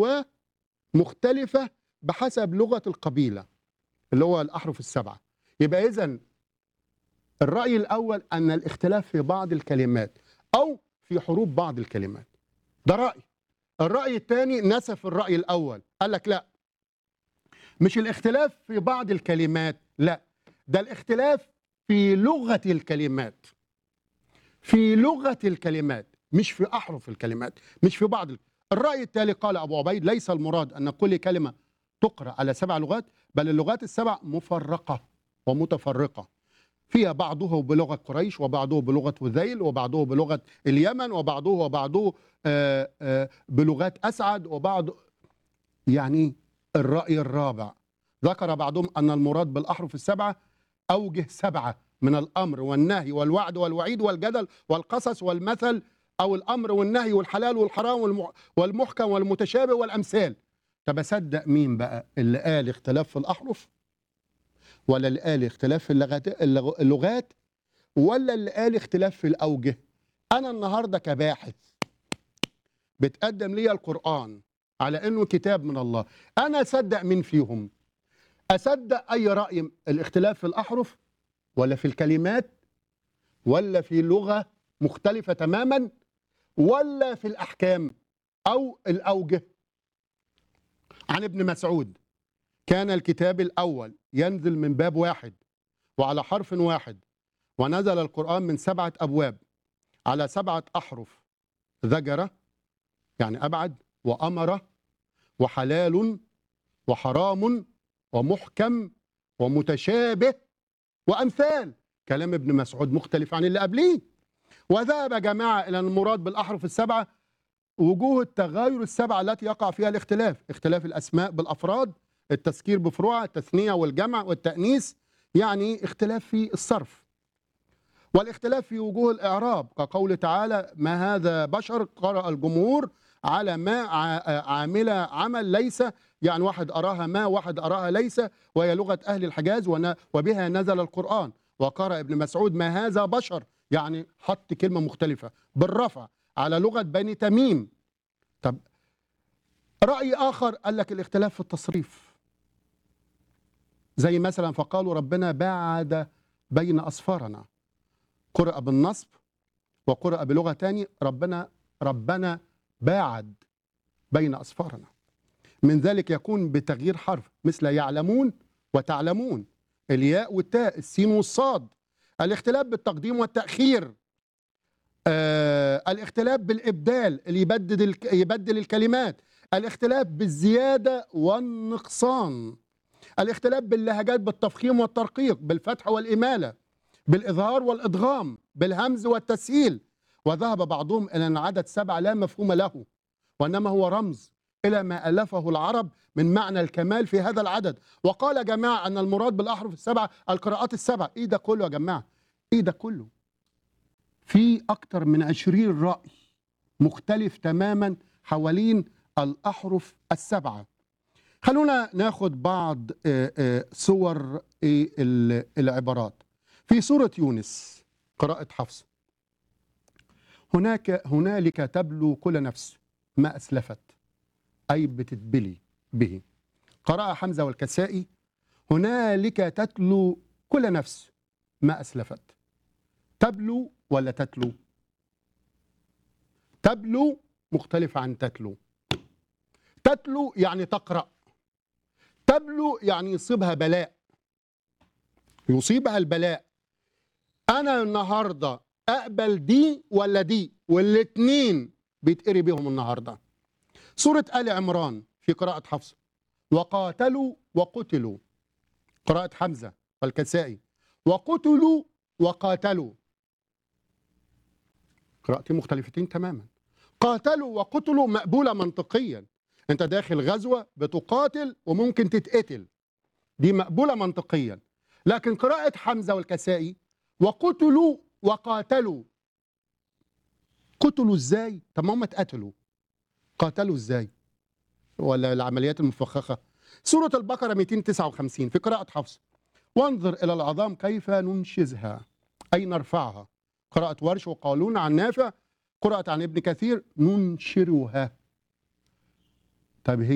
ومختلفة بحسب لغة القبيلة اللي هو الأحرف السبعة يبقى إذا الرأي الأول أن الاختلاف في بعض الكلمات أو في حروف بعض الكلمات ده رأي الرأي الثاني نسف الرأي الأول قال لك لا مش الاختلاف في بعض الكلمات لا ده الاختلاف في لغة الكلمات في لغة الكلمات مش في أحرف الكلمات مش في بعض ال- الرأي التالي قال أبو عبيد ليس المراد أن كل كلمة تقرأ على سبع لغات بل اللغات السبع مفرقة ومتفرقة فيها بعضه بلغة قريش وبعضه بلغة هذيل وبعضه بلغة اليمن وبعضه وبعضه آه، آه، بلغات أسعد وبعض يعني الرأي الرابع ذكر بعضهم أن المراد بالأحرف السبعة أوجه سبعة من الأمر والنهي والوعد والوعيد والجدل والقصص والمثل أو الأمر والنهي والحلال والحرام والم- والمحكم والمتشابه والأمثال طب أصدق مين بقى اللي قال اختلاف في الأحرف ولا اللي قال اختلاف في اللغات, اللغ- اللغات ولا اللي قال اختلاف في الأوجه أنا النهاردة كباحث بتقدم لي القرآن على أنه كتاب من الله أنا أصدق مين فيهم أصدق أي رأي الاختلاف في الأحرف ولا في الكلمات ولا في لغة مختلفة تماما ولا في الأحكام أو الأوجه عن ابن مسعود كان الكتاب الأول ينزل من باب واحد وعلى حرف واحد ونزل القرآن من سبعة أبواب على سبعة أحرف ذجرة يعني أبعد وأمر وحلال وحرام ومحكم ومتشابه وأمثال كلام ابن مسعود مختلف عن اللي قبليه وذهب جماعة إلى المراد بالأحرف السبعة وجوه التغاير السبعة التي يقع فيها الاختلاف اختلاف الأسماء بالأفراد التذكير بفروعها التثنية والجمع والتأنيث يعني اختلاف في الصرف والاختلاف في وجوه الإعراب كقول تعالى ما هذا بشر قرأ الجمهور على ما ع- عامل عمل ليس يعني واحد أراها ما واحد أراها ليس وهي لغة أهل الحجاز ون- وبها نزل القرآن وقرأ ابن مسعود ما هذا بشر يعني حط كلمة مختلفة بالرفع على لغة بني تميم طب رأي آخر قال لك الاختلاف في التصريف زي مثلا فقالوا ربنا باعد بين أصفارنا قرأ بالنصب وقرأ بلغة تاني ربنا ربنا باعد بين أصفارنا من ذلك يكون بتغيير حرف مثل يعلمون وتعلمون الياء والتاء السين والصاد الاختلاف بالتقديم والتأخير آه الاختلاف بالإبدال اللي يبدل الك- يبدل الكلمات الاختلاف بالزيادة والنقصان الاختلاف باللهجات بالتفخيم والترقيق بالفتح والإمالة بالإظهار والإدغام بالهمز والتسهيل وذهب بعضهم إلى أن عدد سبعة لا مفهوم له وإنما هو رمز إلى ما ألفه العرب من معنى الكمال في هذا العدد وقال جماعة أن المراد بالأحرف السبعة القراءات السبع إيه ده كله يا جماعة إيه ده كله في أكتر من عشرين رأي مختلف تماما حوالين الأحرف السبعة خلونا ناخد بعض آه، آه، صور آه، ال- العبارات في سورة يونس قراءة حفص هناك هنالك تبلو كل نفس ما أسلفت أي بتتبلي به قرأ حمزة والكسائي هنالك تتلو كل نفس ما أسلفت تبلو ولا تتلو تبلو مختلف عن تتلو تتلو يعني تقرأ تبلو يعني يصيبها بلاء يصيبها البلاء أنا النهاردة أقبل دي ولا دي والاتنين بيتقري بيهم النهاردة سورة آل عمران في قراءة حفص وقاتلوا وقتلوا قراءة حمزة والكسائي وقتلوا وقاتلوا قراءتين مختلفتين تماما قاتلوا وقتلوا مقبولة منطقيا انت داخل غزوة بتقاتل وممكن تتقتل دي مقبولة منطقيا لكن قراءة حمزة والكسائي وقتلوا وقاتلوا قتلوا ازاي طب ما هم اتقتلوا قاتلوا ازاي ولا العمليات المفخخة سورة البقرة 259 في قراءة حفص وانظر إلى العظام كيف ننشزها أي نرفعها قراءة ورش وقالون عن نافع قراءة عن ابن كثير ننشرها طب هي